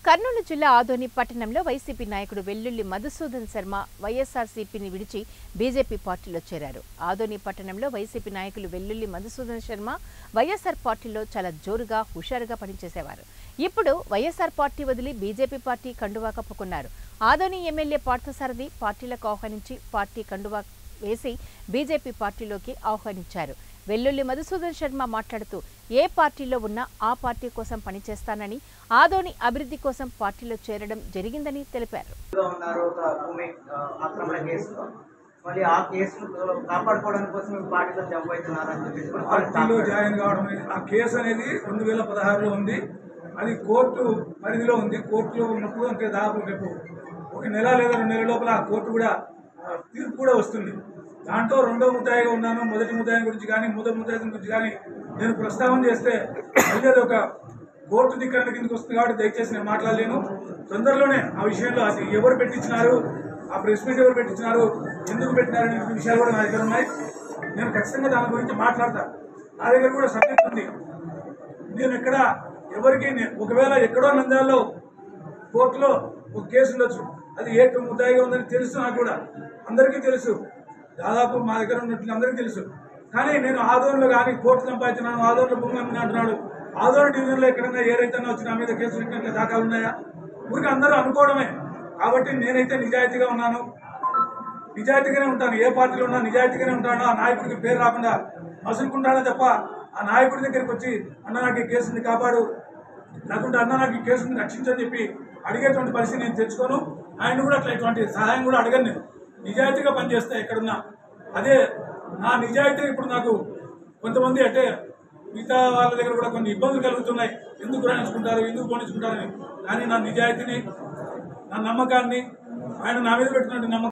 కర్నూలు జిల్లా ఆదోని పట్టణంలో వైసీపీ నాయకుడు వెల్లుల్లి మధుసూదన్ శర్మ వైఎస్ఆర్సీపీని విడిచి బీజేపీ పార్టీలో చేరారు ఆదోని పట్టణంలో వైసీపీ నాయకులు వెల్లుల్లి మధుసూదన్ శర్మ వైఎస్ఆర్ పార్టీలో చాలా జోరుగా హుషారుగా పనిచేసేవారు ఇప్పుడు వైఎస్ఆర్ పార్టీ వదిలి బీజేపీ పార్టీ కండువా కప్పుకున్నారు ఆదోని ఎమ్మెల్యే పార్థసారథి పార్టీలకు ఆహ్వానించి పార్టీ కండువా వేసి బీజేపీ పార్టీలోకి ఆహ్వానించారు వెల్లుల్లి మధుసూదన్ శర్మ మాట్లాడుతూ ఏ పార్టీలో ఉన్నా ఆ పార్టీ కోసం పనిచేస్తానని ఆదోని అభివృద్ధి కోసం పార్టీలో చేరడం జరిగిందని తెలిపారు లో ఉన్నారు ఒక భూమి ఆ, ఆక్రమణ కేసులో మళ్ళీ ఆ కేసును కాపాడుకోవడం కోసం ఈ పార్టీలో జంప్ అవుతున్నారు అని చెప్పేసి కూడా వాళ్ళు పార్టీలో టాక్ జాయిన్ కావడం అనేది ఆ కేసు అనేది రెండు వేల పదహారులో ఉంది అది కోర్టు పరిధిలో ఉంది కోర్టులో ఉన్నప్పుడు అంటే దాదాపు రేపు ఒక నెల లేదా రెండు నెలల లోపల ఆ కోర్టు కూడా ఆ, తీర్పు కూడా వస్తుంది దాంట్లో రెండో ముద్దాయిగా ఉన్నాను మొదటి ముద్దాయి గురించి కానీ మొదటి ముద్దాయి గురించి కానీ నేను ప్రస్తావన చేస్తే మళ్ళీ అది ఒక కోర్టు ధిక్కరణ కిందకి వస్తుంది కాబట్టి దయచేసి నేను మాట్లాడలేను తొందరలోనే ఆ విషయంలో అది ఎవరు పెట్టించినారు ఆ ప్రెస్ మీట్ ఎవరు పెట్టించినారు ఎందుకు పెట్టినారు అనే విషయాలు కూడా నా దగ్గర ఉన్నాయి నేను ఖచ్చితంగా దాని గురించి మాట్లాడతాను నా దగ్గర కూడా సబ్జెక్ట్ ఉంది నేను ఎక్కడ ఎవరికి నే- ఒకవేళ ఎక్కడో నంద్యాలలో కోర్టులో ఒక కేసు ఉండొచ్చు అది ఏ ముద్దాయిగా ఉందని తెలుసు నాకు కూడా అందరికీ తెలుసు దాదాపు మా దగ్గర ఉన్నట్లు అందరికీ తెలుసు కానీ నేను ఆదోళనలో కానీ కోర్టు సంపాదించినాను ఆదోళనలో భూమి అమ్మిన అంటున్నాడు ఆదోళన డివిజన్లో ఎక్కడైనా ఏ రైతన్నా వచ్చి నా మీద కేసులు పెట్టినట్లు దాఖలు ఉన్నాయా ఊరికి అందరూ అనుకోవడమే కాబట్టి నేనైతే నిజాయితీగా ఉన్నాను నిజాయితీగానే ఉంటాను ఏ పార్టీలో ఉన్నా నిజాయితీగానే ఉంటాను ఆ నాయకుడికి పేరు రాకుండా మసులుకుంటానే తప్ప ఆ నాయకుడి దగ్గరికి వచ్చి అన్న నాకు ఈ కేసుని కాపాడు లేకుంటే అన్న నాకు ఈ కేసుని రక్షించని చెప్పి అడిగేటువంటి పరిస్థితి నేను తెచ్చుకోను ఆయన కూడా అట్లా ఇటువంటి సహాయం కూడా అడగను నేను నిజాయితీగా పనిచేస్తా ఎక్కడున్నా అదే నా నిజాయితీ ఇప్పుడు నాకు కొంతమంది అంటే మిగతా వాళ్ళ దగ్గర కూడా కొన్ని ఇబ్బందులు కలుగుతున్నాయి ఎందుకు రాయించుకుంటారు ఎందుకు పోనించుకుంటారని కానీ నా నిజాయితీని నా నమ్మకాన్ని ఆయన నా మీద పెట్టినటువంటి నమ్మకం